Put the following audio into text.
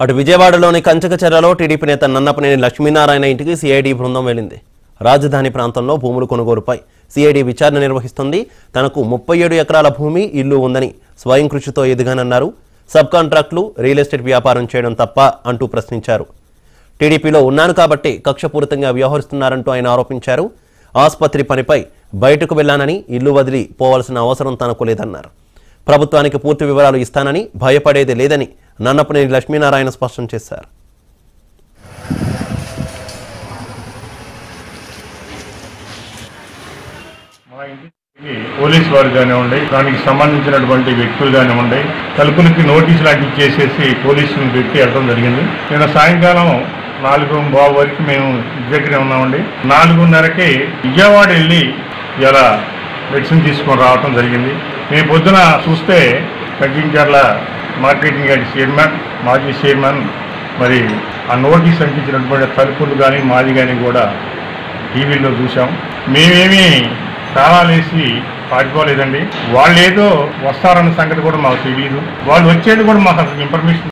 అటు విజయవాడలోని కంచకచెర్రలో టీడీపీ నేత నన్నపనేని లక్ష్మీనారాయణ ఇంటికి సిఐడి బృందం వెళ్లింది రాజధాని ప్రాంతంలో భూములు కొనుగోలుపై సిఐడి విచారణ నిర్వహిస్తుంది తనకు ముప్పై ఏడు ఎకరాల భూమి ఇల్లు ఉందని స్వయం కృషితో ఎదిగానన్నారు సబ్ కాంట్రాక్టులు రియల్ ఎస్టేట్ వ్యాపారం చేయడం తప్ప అంటూ ప్రశ్నించారు టీడీపీలో ఉన్నాను కాబట్టి కక్షపూరితంగా వ్యవహరిస్తున్నారంటూ ఆయన ఆరోపించారు ఆసుపత్రి పనిపై బయటకు వెళ్లానని ఇల్లు వదిలి పోవాల్సిన అవసరం తనకు లేదన్నారు ప్రభుత్వానికి పూర్తి వివరాలు ఇస్తానని భయపడేది లేదని నన్నపనేని లక్ష్మీనారాయణ స్పష్టం చేశారు మా ఇంటికి పోలీస్ వారు కానివ్వండి దానికి సంబంధించినటువంటి వ్యక్తులు కానివ్వండి తలుపులకి నోటీసులు లాంటివి ఇచ్చేసేసి పోలీసులను పెట్టి వెళ్ళడం జరిగింది నిన్న సాయంకాలం నాలుగు బాబు వరకు మేము ఇంటి దగ్గరే ఉన్నామండి నాలుగున్నరకి విజయవాడ వెళ్ళి ఇలా మెడిసిన్ తీసుకొని రావడం జరిగింది మేము పొద్దున చూస్తే తగ్గించర్ల మార్కెటింగ్ యార్డ్ చైర్మన్ మాజీ చైర్మన్ మరి ఆ నోటీస్ అంటించినటువంటి తలుపులు కానీ మాది కానీ కూడా టీవీలో చూసాం మేమేమి తాళాలేసి పారిపోలేదండి వాళ్ళు ఏదో వస్తారన్న సంగతి కూడా మాకు తెలియదు వాళ్ళు వచ్చేది కూడా మాకు అసలు ఇన్ఫర్మేషన్